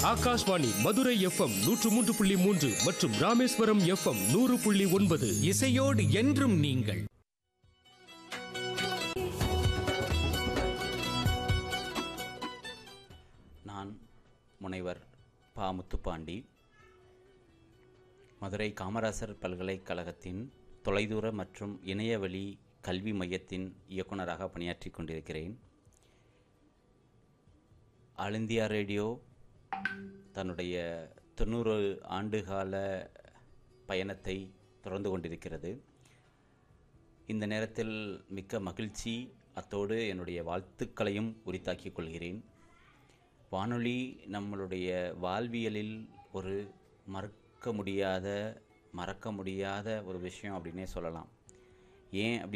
Akashvani Madurai FM நூற்று மூன்று புள்ளி மூன்று மற்றும் ராமேஸ்வரம் எஃப்எம் நூறு புள்ளி ஒன்பது இசையோடு என்றும் நீங்கள் நான் முனைவர் பா முத்துப்பாண்டி மதுரை காமராசர் பல்கலைக்கழகத்தின் தொலைதூர மற்றும் இணையவழி கல்வி மையத்தின் இயக்குனராக பணியாற்றி கொண்டிருக்கிறேன் ஆல் இந்தியா ரேடியோ தன்னுடைய தொண்ணூறு ஆண்டுகால பயணத்தை தொடர்ந்து கொண்டிருக்கிறது இந்த நேரத்தில் மிக்க மகிழ்ச்சி அத்தோடு என்னுடைய வாழ்த்துக்களையும் உரித்தாக்கிக் கொள்கிறேன் வானொலி நம்மளுடைய வாழ்வியலில் ஒரு மறக்க முடியாத மறக்க முடியாத ஒரு விஷயம் அப்படின்னே சொல்லலாம் ஏன் அப்படி